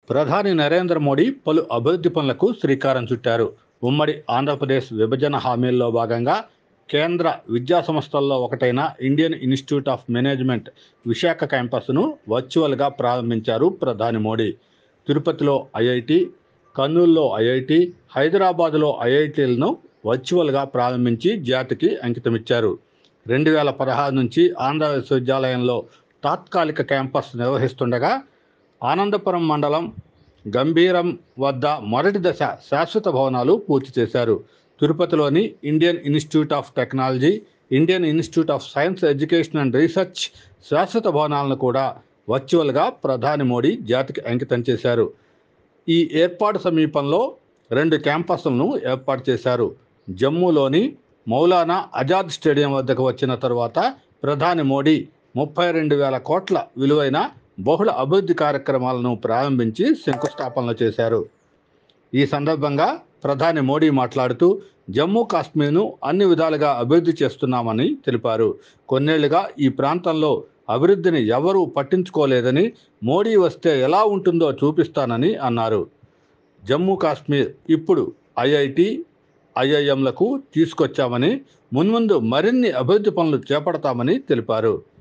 ప్రధాని నరేంద్ర మోడీ పలు అభివృద్ధి పనులకు శ్రీకారం చుట్టారు ఉమ్మడి ఆంధ్రప్రదేశ్ విభజన హామీల్లో భాగంగా కేంద్ర విద్యా సంస్థల్లో ఒకటైన Indian institute of management Visakha క్యాంపస్ను వర్చువల్గా ప్రారంభించారు ప్రధాని మోడీ తిరుపతిలో ఐఐటి కర్నూలులో ఐఐటి హైదరాబాదులో ఐఐటీలను వర్చువల్గా ప్రారంభించి జాతికి అంకితమిచ్చారు రెండు వేల పదహారు నుంచి ఆంధ్ర విశ్వవిద్యాలయంలో తాత్కాలిక క్యాంపస్ నిర్వహిస్తుండగా ఆనందపురం మండలం గంభీరం వద్ద మొదటి దశ శాశ్వత భవనాలు పూర్తి చేశారు తిరుపతిలోని Indian institute of technology Indian institute of science education and research శాశ్వత భవనాలను కూడా వర్చువల్గా ప్రధాని మోడీ జాతికి అంకితం చేశారు ఈ ఏర్పాటు సమీపంలో రెండు క్యాంపస్లను ఏర్పాటు చేశారు జమ్మూలోని మౌలానా ఆజాద్ స్టేడియం వద్దకు వచ్చిన తరువాత ప్రధాని మోడీ ముప్పై రెండు వేల కోట్ల విలువైన బహుళ అభివృద్ధి కార్యక్రమాలను ప్రారంభించి శంకుస్థాపనలు చేశారు ఈ సందర్భంగా ప్రధాని మోడీ మాట్లాడుతూ జమ్మూ కాశ్మీర్ను అన్ని విధాలుగా అభివృద్ధి చేస్తున్నామని తెలిపారు కొన్నేళ్లుగా ఈ ప్రాంతంలో అభివృద్ధిని ఎవరూ పట్టించుకోలేదని మోడీ వస్తే ఎలా ఉంటుందో చూపిస్తానని అన్నారు జమ్మూ కాశ్మీర్ ఇప్పుడు ఐఐటి ఐఐఎంలకు తీసుకొచ్చామని మున్ముందు మరిన్ని అభివృద్ధి పనులు చేపడతామని తెలిపారు